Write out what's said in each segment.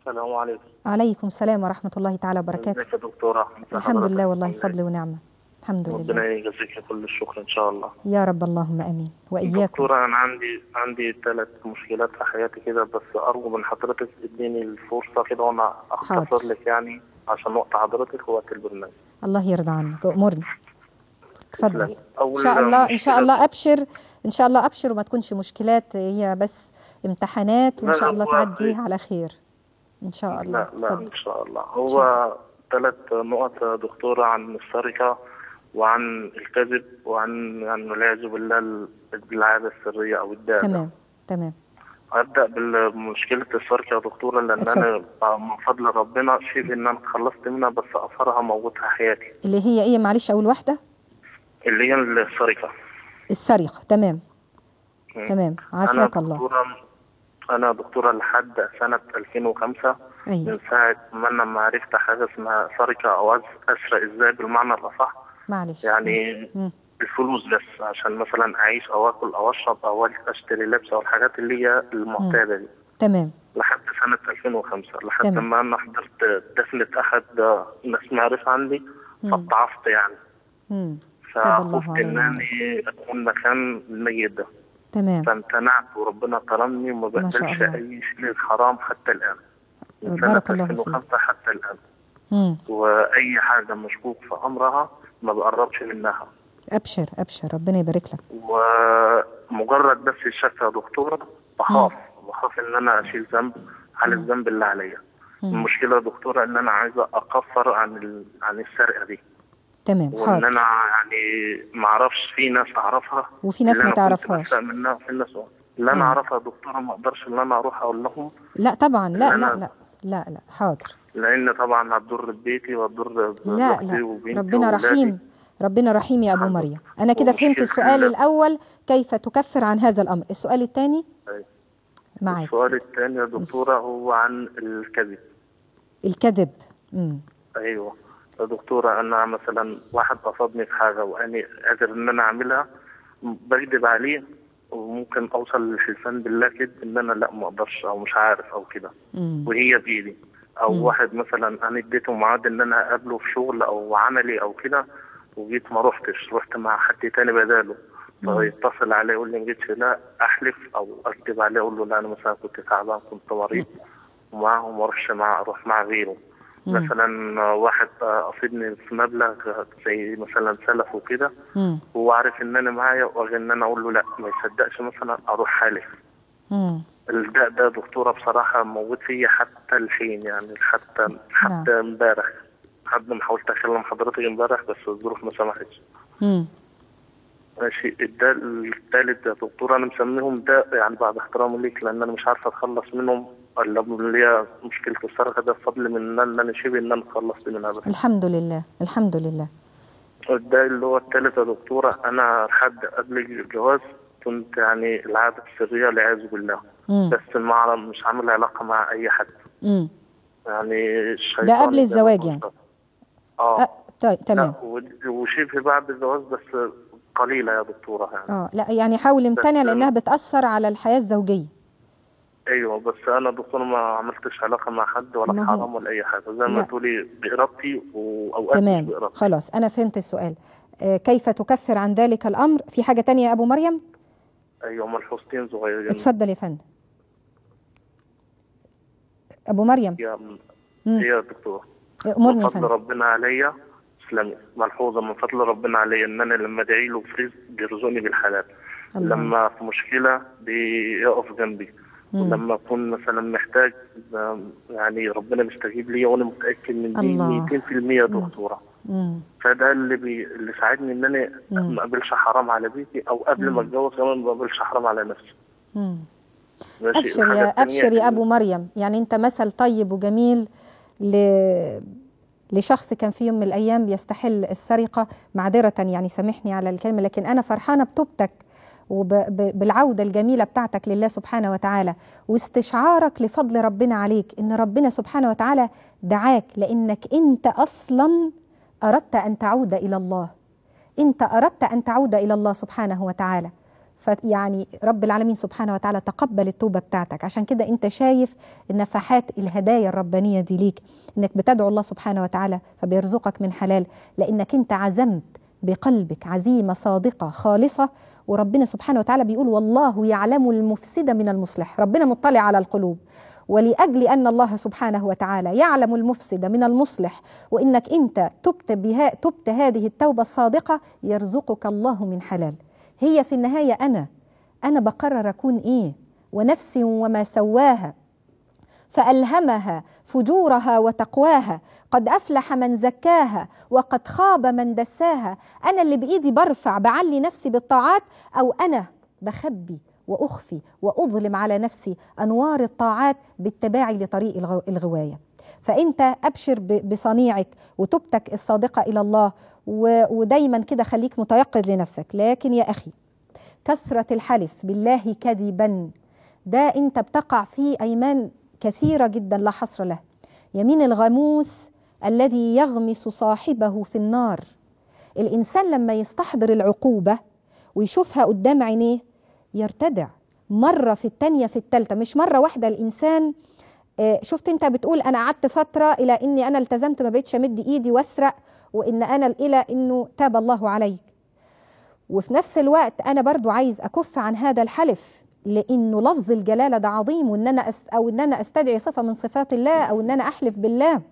السلام عليكم عليكم السلام ورحمة الله تعالى وبركاته ازيك يا دكتورة الحمد لله والله فضل ونعمة الحمد ربنا لله يجزيك كل الشكر ان شاء الله يا رب اللهم امين واياكم دكتورة انا عندي عندي ثلاث مشكلات في حياتي كده بس ارجو من حضرتك تديني الفرصة كده وانا اختصر حاضر. لك يعني عشان وقت حضرتك وقت البرنامج الله يرضى عنك امرني اتفضل تسلم. أول ان شاء الله ان شاء مشكلة- الله ابشر ان شاء الله ابشر وما تكونش مشكلات هي بس امتحانات وان لا، شاء الله هو تعدي في- على خير ان شاء الله لا لا اتفضل ان شاء الله هو ثلاث نقط يا دكتورة عن السرقة وعن الكذب وعن يعني والعياذ بالله ال- العادة السرية او الداء تمام تمام ابدا بمشكله السرقه يا دكتوره لان اتفضل. انا من فضل ربنا شبه ان انا اتخلصت منها بس اثرها موجود في حياتي اللي هي ايه معلش اول واحده اللي هي السرقه السرقه تمام مم. تمام انا عافاك الله دكتوره انا دكتوره لحد سنه 2005 ايوه من ساعه ما انا ما عرفت حاجه اسمها سرقه او أز- اسرق ازاي بالمعنى الاصح معلش يعني مم. الفلوس بس عشان مثلا اعيش او اكل او اشرب او اشتري لبس او الحاجات اللي هي المعتاده دي تمام لحد سنة 2005 لحد تمام. ما أنا حضرت دفنة أحد ناس معرفة عندي فضعفت يعني مم. تاب الله فخفت إن علينا أنا أكون مكان الميت ده تمام فامتنعت وربنا كرمني وما ما شاء بقبلش الله. أي شيء حرام حتى الآن من سنة بارك الله فيك 2005 حتى الآن مم. وأي حاجة مشكوك في أمرها ما بقربش منها ابشر ابشر ربنا يبارك لك ومجرد بس الشك يا دكتورة بخاف بخاف إن أنا أشيل ذنب على الذنب اللي عليا مم. المشكلة يا دكتورة إن أنا عايزة أكفر عن ال... عن السرقة دي تمام وإن حاضر أنا يعني ما أعرفش في ناس أعرفها وفي ناس اللي ما أنا كنت تعرفهاش. بسرق منها في ناس اللي أنا آه. أعرفها يا دكتورة ما أقدرش إن أنا أروح أقول لهم لا طبعا لا لا، لا لا. لا لا لا حاضر لأن طبعا هتضر ببيتي وهتضر لا بأختي لا وبنتي ربنا وولادي. رحيم ربنا رحيم يا ابو الحمد مريم انا كده فهمت ومشكلة السؤال ال- الاول كيف تكفر عن هذا الامر السؤال الثاني أيوة. معاك السؤال الثاني يا دكتورة هو عن الكذب الكذب امم ايوه يا دكتورة انا مثلا واحد قصدني في حاجة وانا قادر ان انا اعملها بكذب عليه وممكن اوصل للحلفان بالله كده ان انا لا ما اقدرش او مش عارف او كده امم وهي بايدي او واحد مثلا انا اديته ميعاد ان انا اقابله في شغل او عملي او كده وجيت ما رحتش رحت مع حد تاني بداله فيتصل عليه يقول لي ما جيتش لا احلف او اكذب عليه اقول له لا انا مثلا كنت تعبان كنت مريض ومعه وما اروحش مع اروح مع غيره مثلا واحد قصدني في مبلغ زي مثلا سلف وكده امم هو عارف ان انا معايا واجي ان انا اقول له لا ما يصدقش مثلا اروح حالف امم الداء ده دكتورة بصراحة موجود فيا حتى الحين يعني حتى حتى امبارح لحد ما حاولت اكلم حضرتك امبارح بس الظروف ما سمحتش امم ماشي الداء الثالث يا دكتورة انا مسميهم داء يعني بعد احترامي ليك لان انا مش عارف اتخلص منهم الا اللي هي مشكلة السرقة ده بفضل من ان انا شبه ان انا اتخلصت منها بس الحمد لله الحمد لله الداء اللي هو الثالث يا دكتورة انا لحد قبل الجواز كنت يعني العادة السرية والعياذ بالله امم بس ما مش عامل علاقة مع اي حد امم يعني الشيطان ده قبل زي ما الزواج قلت. يعني؟ اه أه طيب تمام لا و- وشبه بعد الجواز بس قليلة يا دكتورة يعني اه لا يعني حاول امتنع بس- لانها بتاثر على الحياه الزوجيه ايوه بس انا دكتور ما عملتش علاقة مع حد ولا ما هو- حرام ولا اي حاجة زي لا. ما تقولي بإرادتي واوقات مش تمام بإرادتي خلاص انا فهمت السؤال آه كيف تكفر عن ذلك الامر في حاجه تانية يا ابو مريم ايوه ملحوظتين صغيرين اتفضل يا فندم ابو مريم يا مم. يا دكتور امرني من يا فضل فندم ربنا عليا اسلامي ملحوظة من فضل ربنا عليا ان انا لما ادعي له في رزق بيرزقني بالحلال الله. لما في مشكلة بيقف جنبي ولما اكون مثلا محتاج آه، يعني ربنا بيستجيب لي وانا متاكد من الله. دي 200% يا دكتوره مم. فده اللي بي... اللي ساعدني ان انا مم. ما اقبلش حرام على بيتي او قبل ما اتجوز كمان ما اقبلش حرام على نفسي مم. ماشي ابشر الحاجة يا التانية ابشر يا إن- ابو مريم يعني انت مثل طيب وجميل ل لشخص كان في يوم من الايام بيستحل السرقه معذره يعني سامحني على الكلمه لكن انا فرحانه بتوبتك وبالعوده الجميله بتاعتك لله سبحانه وتعالى واستشعارك لفضل ربنا عليك ان ربنا سبحانه وتعالى دعاك لانك انت اصلا اردت ان تعود الى الله انت اردت ان تعود الى الله سبحانه وتعالى فيعني رب العالمين سبحانه وتعالى تقبل التوبة بتاعتك عشان كده انت شايف النفحات الهدايا الربانية دي ليك انك بتدعو الله سبحانه وتعالى فبيرزقك من حلال لانك انت عزمت بقلبك عزيمة صادقة خالصة وربنا سبحانه وتعالى بيقول والله يعلم المفسد من المصلح ربنا مطلع على القلوب ولأجل أن الله سبحانه وتعالى يعلم المفسد من المصلح وإنك أنت تبت, بها تبت هذه التوبة الصادقة يرزقك الله من حلال هي في النهاية أنا أنا بقرر أكون إيه ونفس وما سواها فألهمها فجورها وتقواها قد أفلح من زكاها وقد خاب من دساها أنا اللي بإيدي برفع بعلي نفسي بالطاعات أو أنا بخبي وأخفي وأظلم على نفسي أنوار الطاعات بالتباعي لطريق الغواية فأنت أبشر بصنيعك وتبتك الصادقة إلى الله ودايما كده خليك متيقظ لنفسك لكن يا أخي كثرة الحلف بالله كذبا ده أنت بتقع فيه أيمان كثيرة جدا لا حصر له يمين الغموس الذي يغمس صاحبه في النار الإنسان لما يستحضر العقوبة ويشوفها قدام عينيه يرتدع مرة في التانية في التالتة مش مرة واحدة الإنسان شفت انت بتقول انا قعدت فتره الى اني انا التزمت ما بقتش امد ايدي واسرق وان انا الى انه تاب الله عليك وفي نفس الوقت انا برضو عايز اكف عن هذا الحلف لانه لفظ الجلاله ده عظيم وان انا أس او ان انا استدعي صفه من صفات الله او ان انا احلف بالله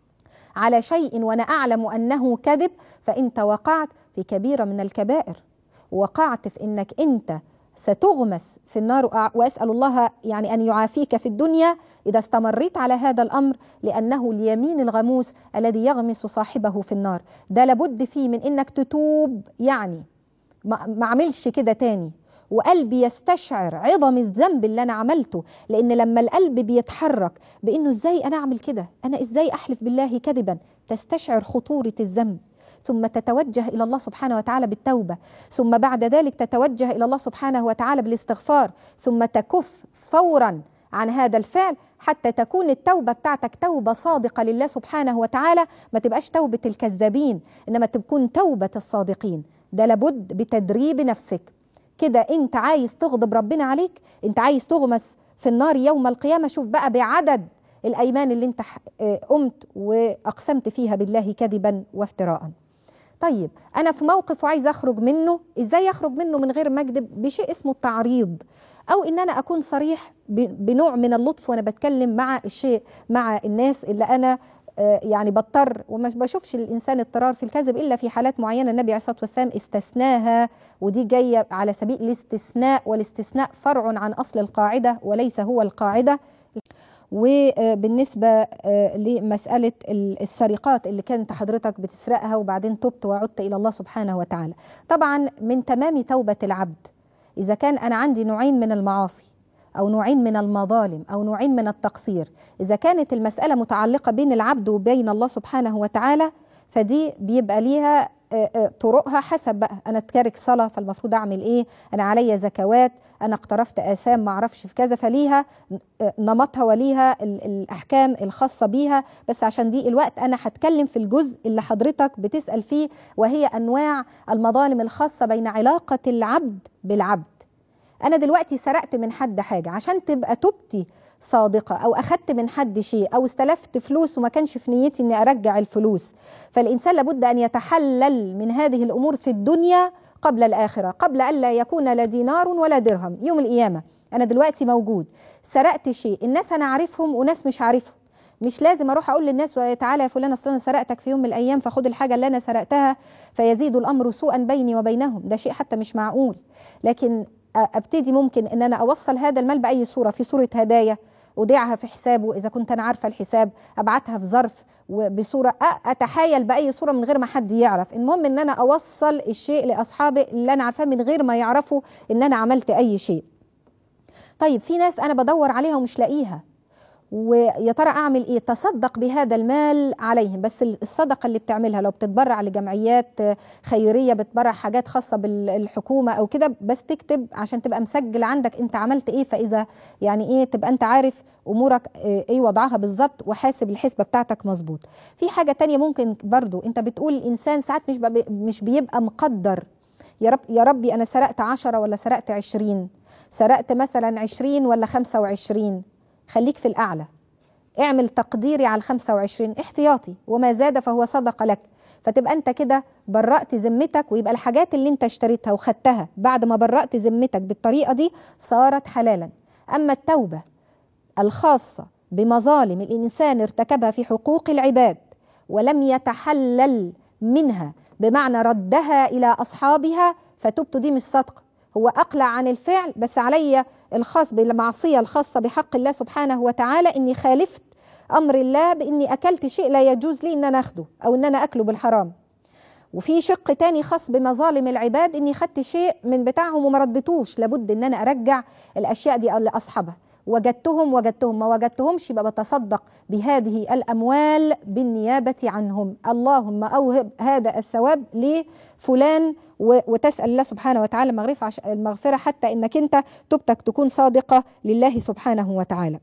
على شيء وانا اعلم انه كذب فانت وقعت في كبيره من الكبائر وقعت في انك انت ستغمس في النار واسال الله يعني ان يعافيك في الدنيا اذا استمريت على هذا الامر لانه اليمين الغموس الذي يغمس صاحبه في النار ده لابد فيه من انك تتوب يعني ما اعملش كده تاني وقلبي يستشعر عظم الذنب اللي انا عملته لان لما القلب بيتحرك بانه ازاي انا اعمل كده انا ازاي احلف بالله كذبا تستشعر خطوره الذنب ثم تتوجه الى الله سبحانه وتعالى بالتوبه ثم بعد ذلك تتوجه الى الله سبحانه وتعالى بالاستغفار ثم تكف فورا عن هذا الفعل حتى تكون التوبه بتاعتك توبه صادقه لله سبحانه وتعالى ما تبقاش توبه الكذابين انما تكون توبه الصادقين ده لابد بتدريب نفسك كده انت عايز تغضب ربنا عليك انت عايز تغمس في النار يوم القيامه شوف بقى بعدد الايمان اللي انت قمت واقسمت فيها بالله كذبا وافتراء طيب انا في موقف وعايز اخرج منه ازاي اخرج منه من غير ما اكذب بشيء اسمه التعريض او ان انا اكون صريح بنوع من اللطف وانا بتكلم مع الشيء مع الناس اللي انا يعني بضطر وما بشوفش الانسان اضطرار في الكذب الا في حالات معينه النبي عليه الصلاه والسلام استثناها ودي جايه على سبيل الاستثناء والاستثناء فرع عن اصل القاعده وليس هو القاعده وبالنسبة لمسألة السرقات اللي كانت حضرتك بتسرقها وبعدين تبت وعدت إلى الله سبحانه وتعالى طبعا من تمام توبة العبد إذا كان أنا عندي نوعين من المعاصي أو نوعين من المظالم أو نوعين من التقصير إذا كانت المسألة متعلقة بين العبد وبين الله سبحانه وتعالى فدي بيبقى ليها طرقها حسب بقى انا تارك صلاه فالمفروض اعمل ايه انا عليا زكوات انا اقترفت اثام ما اعرفش في كذا فليها نمطها وليها الاحكام الخاصه بيها بس عشان دي الوقت انا هتكلم في الجزء اللي حضرتك بتسال فيه وهي انواع المظالم الخاصه بين علاقه العبد بالعبد انا دلوقتي سرقت من حد حاجه عشان تبقى توبتي صادقه او اخدت من حد شيء او استلفت فلوس وما كانش في نيتي اني ارجع الفلوس فالانسان لابد ان يتحلل من هذه الامور في الدنيا قبل الاخره قبل الا يكون لا دينار ولا درهم يوم القيامه انا دلوقتي موجود سرقت شيء الناس انا عارفهم وناس مش عارفهم مش لازم اروح اقول للناس تعالى يا فلان اصل انا سرقتك في يوم من الايام فخد الحاجه اللي انا سرقتها فيزيد الامر سوءا بيني وبينهم ده شيء حتى مش معقول لكن ابتدي ممكن ان انا اوصل هذا المال باي صوره في صوره هدايا اودعها في حسابه اذا كنت انا عارفه الحساب ابعتها في ظرف وبصوره اتحايل باي صوره من غير ما حد يعرف المهم ان انا اوصل الشيء لاصحابي اللي انا عارفاه من غير ما يعرفوا ان انا عملت اي شيء طيب في ناس انا بدور عليها ومش لاقيها ويا ترى اعمل ايه تصدق بهذا المال عليهم بس الصدقه اللي بتعملها لو بتتبرع لجمعيات خيريه بتبرع حاجات خاصه بالحكومه او كده بس تكتب عشان تبقى مسجل عندك انت عملت ايه فاذا يعني ايه تبقى انت عارف امورك ايه وضعها بالظبط وحاسب الحسبه بتاعتك مظبوط في حاجه تانية ممكن برضو انت بتقول الانسان ساعات مش مش بيبقى مقدر يا رب يا ربي انا سرقت عشرة ولا سرقت عشرين سرقت مثلا عشرين ولا خمسة وعشرين خليك في الاعلى اعمل تقديري على الخمسة وعشرين احتياطي وما زاد فهو صدق لك فتبقى انت كده برأت ذمتك ويبقى الحاجات اللي انت اشتريتها وخدتها بعد ما برأت ذمتك بالطريقة دي صارت حلالا اما التوبة الخاصة بمظالم الانسان ارتكبها في حقوق العباد ولم يتحلل منها بمعنى ردها الى اصحابها فتبت دي مش صدقه هو اقلع عن الفعل بس علي الخاص بالمعصيه الخاصه بحق الله سبحانه وتعالى اني خالفت امر الله باني اكلت شيء لا يجوز لي ان انا اخده او ان انا اكله بالحرام وفي شق تاني خاص بمظالم العباد اني خدت شيء من بتاعهم وما ردتوش لابد ان انا ارجع الاشياء دي لاصحابها وجدتهم وجدتهم ما وجدتهمش يبقى بتصدق بهذه الاموال بالنيابه عنهم اللهم اوهب هذا الثواب لفلان وتسال الله سبحانه وتعالى المغفره حتى انك انت توبتك تكون صادقه لله سبحانه وتعالى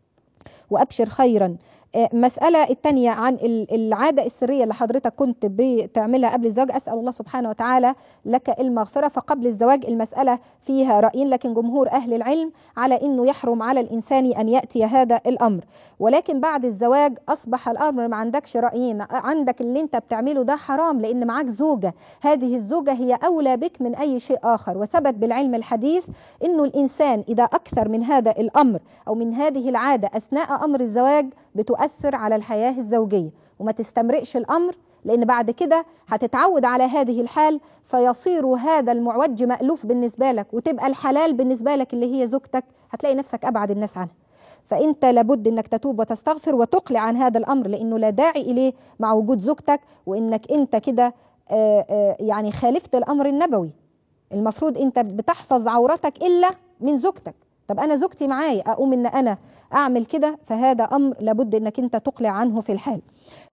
وابشر خيرا مسألة التانية عن العادة السرية اللي حضرتك كنت بتعملها قبل الزواج أسأل الله سبحانه وتعالى لك المغفرة فقبل الزواج المسألة فيها رأيين لكن جمهور أهل العلم على أنه يحرم على الإنسان أن يأتي هذا الأمر ولكن بعد الزواج أصبح الأمر ما عندكش رأيين عندك اللي أنت بتعمله ده حرام لأن معاك زوجة هذه الزوجة هي أولى بك من أي شيء آخر وثبت بالعلم الحديث أنه الإنسان إذا أكثر من هذا الأمر أو من هذه العادة أثناء أمر الزواج بتؤثر على الحياة الزوجية وما تستمرئش الأمر لأن بعد كده هتتعود على هذه الحال فيصير هذا المعوج مألوف بالنسبة لك وتبقى الحلال بالنسبة لك اللي هي زوجتك هتلاقي نفسك أبعد الناس عنها فأنت لابد أنك تتوب وتستغفر وتقلع عن هذا الأمر لأنه لا داعي إليه مع وجود زوجتك وأنك أنت كده يعني خالفت الأمر النبوي المفروض أنت بتحفظ عورتك إلا من زوجتك طب انا زوجتي معايا اقوم ان انا اعمل كده فهذا امر لابد انك انت تقلع عنه في الحال